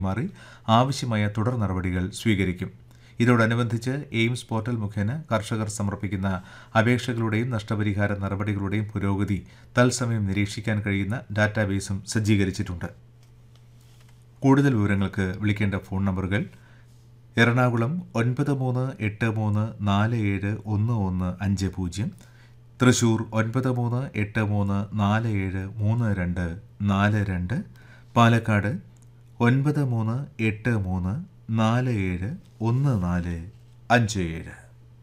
മാറി ആവശ്യമായ തുടർ നടപടികൾ സ്വീകരിക്കും ഇതോടനുബന്ധിച്ച് എയിംസ് പോർട്ടൽ മുഖേന കർഷകർ സമർപ്പിക്കുന്ന അപേക്ഷകളുടെയും നഷ്ടപരിഹാര നടപടികളുടെയും പുരോഗതി തത്സമയം നിരീക്ഷിക്കാൻ കഴിയുന്ന ഡാറ്റാബേസും സജ്ജീകരിച്ചിട്ടുണ്ട് കൂടുതൽ വിവരങ്ങൾക്ക് വിളിക്കേണ്ട ഫോൺ നമ്പറുകൾ എറണാകുളം ഒൻപത് മൂന്ന് എട്ട് മൂന്ന് നാല് ഏഴ് ഒന്ന് ഒന്ന് അഞ്ച് പൂജ്യം തൃശൂർ ഒൻപത് മൂന്ന് എട്ട് മൂന്ന് നാല് ഏഴ് മൂന്ന് രണ്ട് നാല് രണ്ട് പാലക്കാട് ഒൻപത് മൂന്ന് എട്ട് മൂന്ന് നാല് ഏഴ് ഒന്ന് നാല് അഞ്ച് ഏഴ്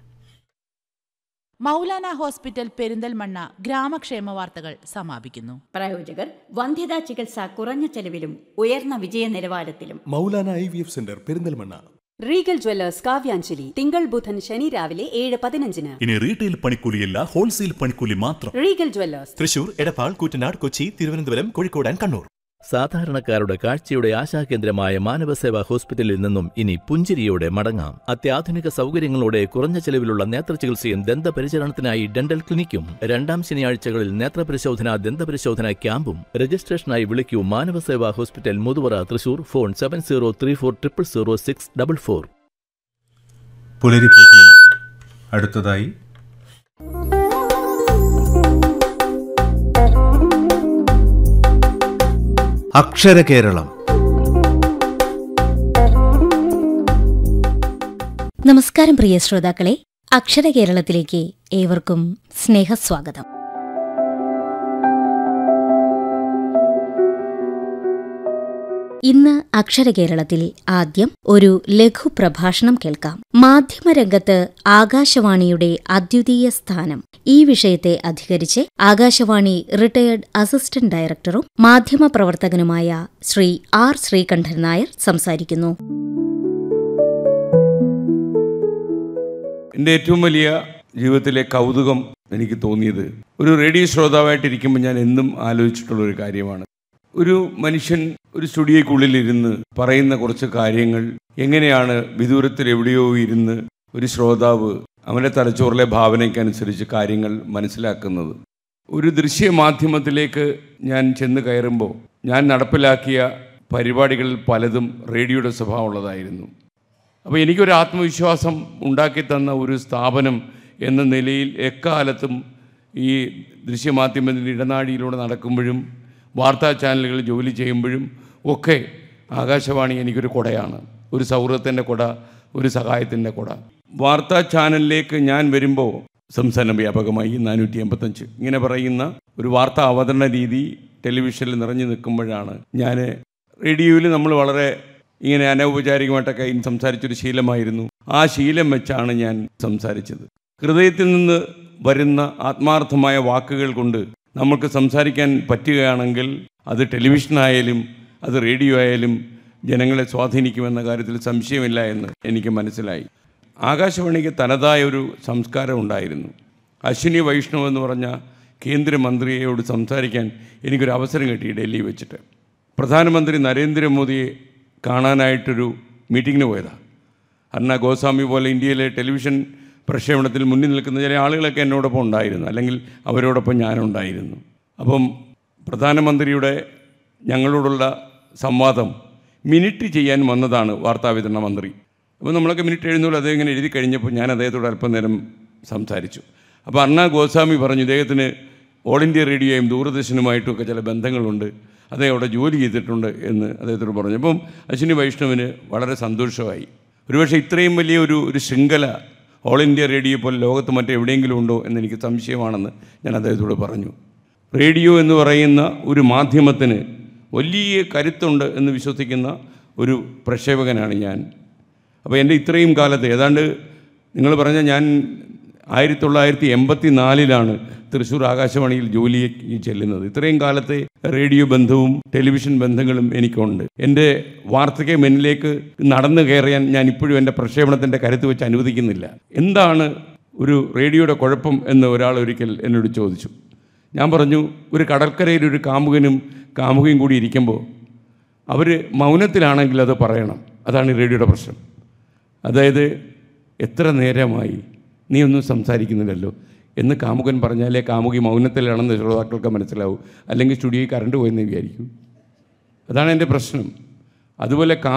മൗലാന ഹോസ്പിറ്റൽ പെരിന്തൽമണ്ണ ഗ്രാമക്ഷേമ വാർത്തകൾ സമാപിക്കുന്നു പ്രായോജകർ വന്ധ്യതാ ചികിത്സ കുറഞ്ഞ ചെലവിലും ഉയർന്ന വിജയ നിലവാരത്തിലും Maulana I V F centre Perinthalmanna Regal jewellers Kavyanjali തിങ്കൾ ബുധൻ ശനി രാവിലെ ഏഴ് പതിനഞ്ചിന് ഇനി റീറ്റെയിൽ പണിക്കൂലിയല്ല ഹോൾസെയിൽ പണിക്കൂലി മാത്രം Regal jewellers Thrissur Edappal Koottanad Kochi Thiruvananthapuram Kozhikode and Kannur സാധാരണക്കാരുടെ കാഴ്ചയുടെ ആശാകേന്ദ്രമായ മാനവസേവാ ഹോസ്പിറ്റലിൽ നിന്നും ഇനി പുഞ്ചിരിയോടെ മടങ്ങാം അത്യാധുനിക സൗകര്യങ്ങളോടെ കുറഞ്ഞ ചെലവിലുള്ള നേത്രചികിത്സയും ദന്തപരിചരണത്തിനായി ഡെന്റൽ ക്ലിനിക്കും രണ്ടാം ശനിയാഴ്ചകളിൽ നേത്രപരിശോധന ദന്തപരിശോധന ക്യാമ്പും രജിസ്ട്രേഷനായി വിളിക്കൂ Manavaseva hospital Muthuvara Thrissur phone seven zero three four triple zero six double four പുലരിപ്പൂക്കളിൽ അടുത്തതായി അക്ഷരകേരളം നമസ്കാരം പ്രിയ ശ്രോതാക്കളെ അക്ഷരകേരളത്തിലേക്ക് ഏവർക്കും സ്നേഹസ്വാഗതം ഇന്ന് അക്ഷരകേരളത്തിൽ ആദ്യം ഒരു ലഘു പ്രഭാഷണം കേൾക്കാം മാധ്യമരംഗത്ത് ആകാശവാണിയുടെ അദ്വിതീയ സ്ഥാനം ഈ വിഷയത്തെ അധികരിച്ച് ആകാശവാണി റിട്ടയർഡ് അസിസ്റ്റന്റ് ഡയറക്ടറും മാധ്യമപ്രവർത്തകനുമായ ശ്രീ ആർ ശ്രീകണ്ഠൻ നായർ സംസാരിക്കുന്നു എൻ്റെ ഏറ്റവും വലിയ ജീവിതത്തിലെ കൗതുകം എനിക്ക് തോന്നിയത് ഒരു റേഡിയോ ശ്രോതാവായിട്ടിരിക്കുമ്പോൾ ഞാൻ എന്നും ആലോചിച്ചിട്ടുള്ള ഒരു കാര്യമാണ് ഒരു മനുഷ്യൻ ഒരു സ്റ്റുഡിയോയ്ക്കുള്ളിലിരുന്ന് പറയുന്ന കുറച്ച് കാര്യങ്ങൾ എങ്ങനെയാണ് വിദൂരത്തിൽ എവിടെയോ ഇരുന്ന് ഒരു ശ്രോതാവ് അവൻ്റെ തലച്ചോറിലെ ഭാവനയ്ക്കനുസരിച്ച് കാര്യങ്ങൾ മനസ്സിലാക്കുന്നത് ഒരു ദൃശ്യമാധ്യമത്തിലേക്ക് ഞാൻ ചെന്ന് കയറുമ്പോൾ ഞാൻ നടപ്പിലാക്കിയ പരിപാടികളിൽ പലതും റേഡിയോയുടെ സ്വഭാവമുള്ളതായിരുന്നു അപ്പോൾ എനിക്കൊരു ആത്മവിശ്വാസം ഉണ്ടാക്കി തന്ന ഒരു സ്ഥാപനം എന്ന നിലയിൽ എക്കാലത്തും ഈ ദൃശ്യമാധ്യമത്തിൻ്റെ ഇടനാഴിയിലൂടെ നടക്കുമ്പോഴും വാർത്താ ചാനലുകളിൽ ജോലി ചെയ്യുമ്പോഴും ഒക്കെ ആകാശവാണി എനിക്കൊരു കുടയാണ് ഒരു സൗഹൃദത്തിൻ്റെ കുട ഒരു സഹായത്തിൻ്റെ കുട വാർത്താ ചാനലിലേക്ക് ഞാൻ വരുമ്പോൾ സംസ്ഥാന വ്യാപകമായി നാനൂറ്റി എൺപത്തഞ്ച് ഇങ്ങനെ പറയുന്ന ഒരു വാർത്താ അവതരണ രീതി ടെലിവിഷനിൽ നിറഞ്ഞു നിൽക്കുമ്പോഴാണ് ഞാൻ റേഡിയോയിൽ നമ്മൾ വളരെ ഇങ്ങനെ അനൗപചാരികമായിട്ടൊക്കെ സംസാരിച്ചൊരു ശീലമായിരുന്നു ആ ശീലം വെച്ചാണ് ഞാൻ സംസാരിച്ചത് ഹൃദയത്തിൽ നിന്ന് വരുന്ന ആത്മാർത്ഥമായ വാക്കുകൾ കൊണ്ട് നമുക്ക് സംസാരിക്കാൻ പറ്റുകയാണെങ്കിൽ അത് ടെലിവിഷനായാലും അത് റേഡിയോ ആയാലും ജനങ്ങളെ സ്വാധീനിക്കുമെന്ന കാര്യത്തിൽ സംശയമില്ല എന്ന് എനിക്ക് മനസ്സിലായി ആകാശവാണിക്ക് തനതായ ഒരു സംസ്കാരം ഉണ്ടായിരുന്നു അശ്വിനി വൈഷ്ണവ് എന്ന് പറഞ്ഞ കേന്ദ്രമന്ത്രിയോട് സംസാരിക്കാൻ എനിക്കൊരു അവസരം കിട്ടി ഡൽഹി വെച്ചിട്ട് പ്രധാനമന്ത്രി നരേന്ദ്രമോദിയെ കാണാനായിട്ടൊരു മീറ്റിങ്ങിന് പോയതാണ് അർണ ഗോസ്വാമി പോലെ ഇന്ത്യയിലെ ടെലിവിഷൻ പ്രക്ഷേപണത്തിൽ മുന്നിൽ നിൽക്കുന്ന ചില ആളുകളൊക്കെ എന്നോടൊപ്പം ഉണ്ടായിരുന്നു അല്ലെങ്കിൽ അവരോടൊപ്പം ഞാനുണ്ടായിരുന്നു അപ്പം പ്രധാനമന്ത്രിയുടെ ഞങ്ങളോടുള്ള സംവാദം മിനിറ്റ് ചെയ്യാൻ വന്നതാണ് വാർത്താവിതരണ മന്ത്രി അപ്പോൾ നമ്മളൊക്കെ മിനിറ്റ് എഴുന്നൂറ് അദ്ദേഹം ഇങ്ങനെ എഴുതി കഴിഞ്ഞപ്പോൾ ഞാൻ അദ്ദേഹത്തോട് അല്പനേരം സംസാരിച്ചു അപ്പോൾ അർണ ഗോസ്വാമി പറഞ്ഞു ഇദ്ദേഹത്തിന് ഓൾ ഇന്ത്യ റേഡിയോയും ദൂരദർശനുമായിട്ടും ഒക്കെ ചില ബന്ധങ്ങളുണ്ട് അദ്ദേഹം അവിടെ ജോലി ചെയ്തിട്ടുണ്ട് എന്ന് അദ്ദേഹത്തോട് പറഞ്ഞു അപ്പം അശ്വിനി വൈഷ്ണവിന് വളരെ സന്തോഷമായി ഒരുപക്ഷെ ഇത്രയും വലിയ ഒരു ഒരു ശൃംഖല ഓൾ ഇന്ത്യ റേഡിയോ പോലെ ലോകത്ത് മറ്റെവിടെയെങ്കിലും ഉണ്ടോ എന്ന് എനിക്ക് സംശയമാണെന്ന് ഞാൻ അദ്ദേഹത്തോട് പറഞ്ഞു റേഡിയോ എന്ന് പറയുന്ന ഒരു മാധ്യമത്തിന് വലിയ കരുത്തുണ്ട് എന്ന് വിശ്വസിക്കുന്ന ഒരു പ്രക്ഷേപകനാണ് ഞാൻ അപ്പോൾ എൻ്റെ ഇത്രയും കാലത്ത് ഏതാണ്ട് നിങ്ങൾ പറഞ്ഞ ഞാൻ ആയിരത്തി തൊള്ളായിരത്തി എൺപത്തി നാലിലാണ് തൃശ്ശൂർ ആകാശവാണിയിൽ ജോലിക്ക് ചെല്ലുന്നത് ഇത്രയും കാലത്തെ റേഡിയോ ബന്ധവും ടെലിവിഷൻ ബന്ധങ്ങളും എനിക്കുണ്ട് എൻ്റെ വാർത്തയ്ക്ക് മുന്നിലേക്ക് നടന്നു കയറിയാൻ ഞാൻ ഇപ്പോഴും എൻ്റെ പ്രക്ഷേപണത്തിൻ്റെ കരുത്ത് വെച്ച് അനുവദിക്കുന്നില്ല എന്താണ് ഒരു റേഡിയോയുടെ കുഴപ്പം എന്ന് ഒരാൾ ഒരിക്കൽ എന്നോട് ചോദിച്ചു ഞാൻ പറഞ്ഞു ഒരു കടൽക്കരയിൽ ഒരു കാമുകനും കാമുകയും കൂടി ഇരിക്കുമ്പോൾ അവർ മൗനത്തിലാണെങ്കിൽ അത് പറയണം അതാണ് ഈ റേഡിയോയുടെ പ്രശ്നം അതായത് എത്ര നേരമായി നീ ഒന്നും സംസാരിക്കുന്നില്ലല്ലോ എന്ന് കാമുകൻ പറഞ്ഞാലേ കാമുകി മൗനത്തിലാണെന്ന് ശ്രോതാക്കൾക്ക് മനസ്സിലാവും അല്ലെങ്കിൽ സ്റ്റുഡിയോയിൽ കറണ്ട് പോയെന്ന് വിചാരിക്കും അതാണ് എൻ്റെ പ്രശ്നം അതുപോലെ